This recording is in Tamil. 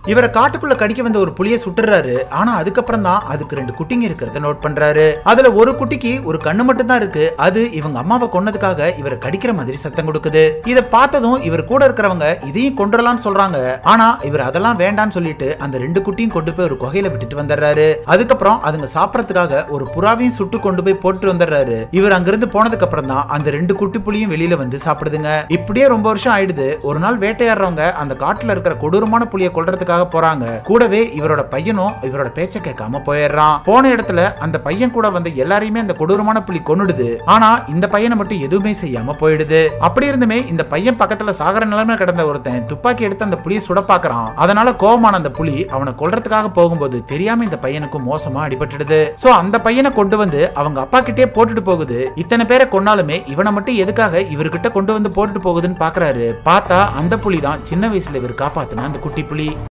இவரை காட்டுக்குள்ள கடிக்க வந்த ஒரு புலியை சுட்டுறாரு ஆனா அதுக்கப்புறம் தான் அதுக்கு ரெண்டு குட்டிங்க இருக்கிறத நோட் பண்றாரு அதுல ஒரு குட்டிக்கு ஒரு கண்ணு மட்டும் தான் இருக்கு அது இவங்க அம்மாவை கொன்னதுக்காக இவரை கடிக்கிற மாதிரி சத்தம் கொடுக்குது இத பார்த்ததும் இவர் கூட இருக்கிறவங்க இதையும் கொண்டுடலாம்னு சொல்றாங்க ஆனா இவர் அதெல்லாம் வேண்டாம்னு சொல்லிட்டு அந்த ரெண்டு குட்டியும் கொண்டு போய் ஒரு குகையில விட்டுட்டு வந்துடுறாரு அதுக்கப்புறம் அதுங்க சாப்பிடறதுக்காக ஒரு புறாவையும் சுட்டு கொண்டு போய் போட்டு வந்துடுறாரு இவர் அங்கிருந்து போனதுக்கு அப்புறம் தான் அந்த ரெண்டு குட்டி புலியும் வெளியில வந்து சாப்பிடுதுங்க இப்படியே ரொம்ப வருஷம் ஆயிடுது ஒரு நாள் வேட்டையாடுறவங்க அந்த காட்டுல இருக்கிற கொடூரமான புலியை கொல்றதுக்காக போறாங்க கூடவே இவரோட பையனும் இவரோட பேச்ச கேட்காம போயிடுறான் போன இடத்துல அந்த பையன் கூட வந்த எல்லாரையுமே அந்த கொடூரமான புலி கொன்னுடுது ஆனா இந்த பையனை மட்டும் எதுவுமே செய்யாம போயிடுது அப்படி இருந்துமே இந்த பையன் பக்கத்துல சாகர நிலைமையில கிடந்த ஒருத்தன் துப்பாக்கி எடுத்து அந்த புலியை சுட பாக்குறான் அதனால கோவமான அந்த புலி அவனை கொல்றதுக்காக போகும்போது தெரியாம இந்த பையனுக்கு மோசமா அடிபட்டுடுது சோ அந்த பையனை கொண்டு வந்து அவங்க அப்பா கிட்டே போட்டுட்டு போகுது இத்தனை பேரை கொன்னாலுமே இவனை மட்டும் எதுக்காக இவர்கிட்ட கொண்டு வந்து போட்டுட்டு போகுதுன்னு பாக்குறாரு பார்த்தா அந்த புலி தான் சின்ன வயசுல இவர் காப்பாத்துன அந்த குட்டி புலி